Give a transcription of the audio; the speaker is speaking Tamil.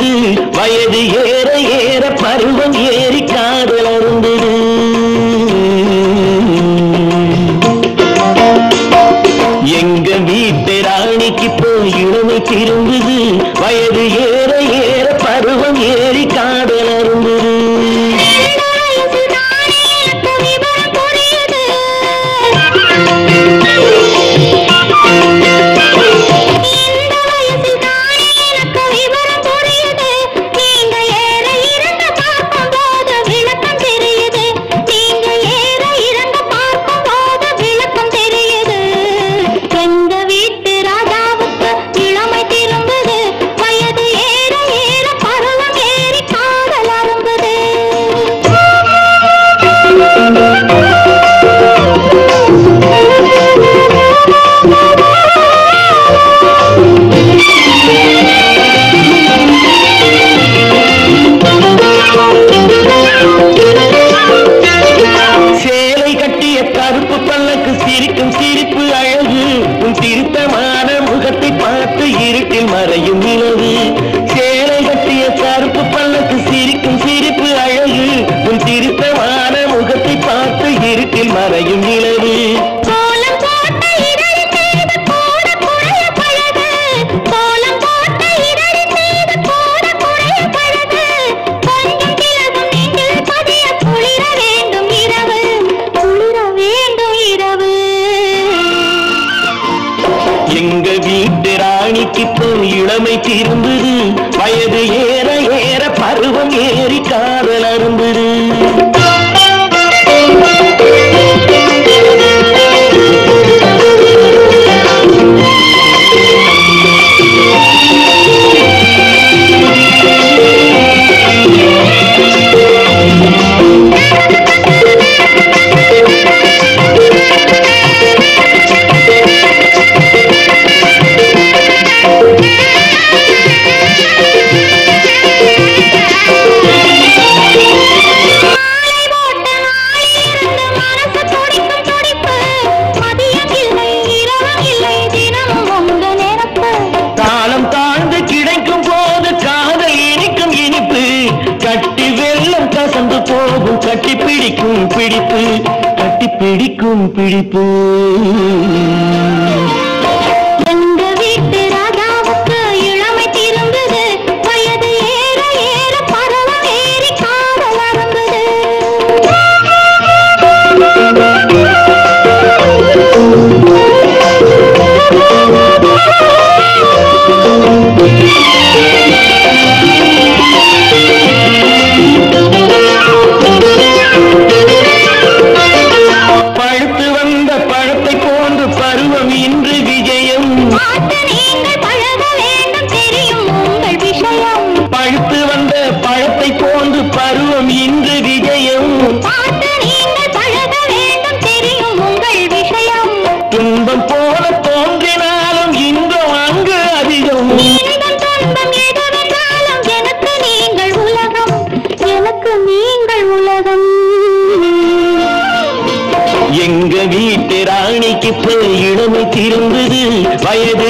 திரும்புது வயது ஏற ஏற பருவம் ஏறி காதல் அருந்தது எங்க வீட்டு ராணிக்கு போய் இளமை திரும்புது வயது ஏற ஏற பருவம் ஏறி காதல் அருந்தது எங்க வீட்டு ராஜாவுக்கு இளமை திரும்புது வயது ஏற ஏற பருவம் ஏறி காதல் அரும்புது சேலை கட்டிய கருப்பு பல்லக்கு சிரிக்கும் சிரிப்பு அழகு உன் திருத்தமான முகத்தை பார்த்து இருட்டில் மறையும் நிலவு சேலை கட்டிய கருப்பு பல்லக்கு சிரிக்கும் சிரிப்பு அழகு உன் திருத்தமான முகத்தை பார்த்து இருட்டில் மறையும் நிலவு கோலம் போட்ட இதழின் மீது கூட குழைய பழகு கோலம் போட்ட இதழின் மீது கூட குழைய பழகு கொஞ்சம் கிழகும் நெஞ்சில் பதிய குளிர வேண்டும் இரவு குளிர வேண்டும் இரவு எங்க வீட்டு ராணிக்கு போய் இளமை திரும்புது வயது ஏற ஏற பருவம் ஏறி காதல் அரும்புது மாலை போட்ட நாளிலிருந்து மனசு துடிக்கும் துடிப்பு மதியம் இல்லை இரவும் இல்லை தினமும் உங்க நினப்பு தாளம் தாழ்ந்து கிடைக்கும் போது காதல் இனிக்கும் இனிப்பு கட்டி வெள்ளம் கசந்து போகும் கட்டி பிடிக்கும் பிடிப்பு கட்டி பிடிக்கும் பிடிப்பு எங்க வீட்டு ராஜாவுக்கு இளமை திரும்புது வயது ஏற ஏற பருவம் ஏறி காதல் அரும்புது பழுத்து வந்த பழத்தை போன்று பருவம் இன்று விஜயம் பார்த்து நீங்கள் பழக வேண்டும் தெரியும் உங்கள் விஷயம் பழுத்து வந்த பழத்தை போன்று பருவம் இன்று விஜயம் பார்த்து நீங்கள் பழக வேண்டும் தெரியும் உங்கள் விஷயம் துன்பம் போல தோன்றினாலும் இன்பம் அங்கு அதிகம் இன்பம் துன்பம் எதுவென்றாலும் எனக்கு நீங்கள் உலகம் எனக்கு நீங்கள் உலகம் எங்க வீட்டு ராணிக்கு போய் இளமை திரும்புது வயது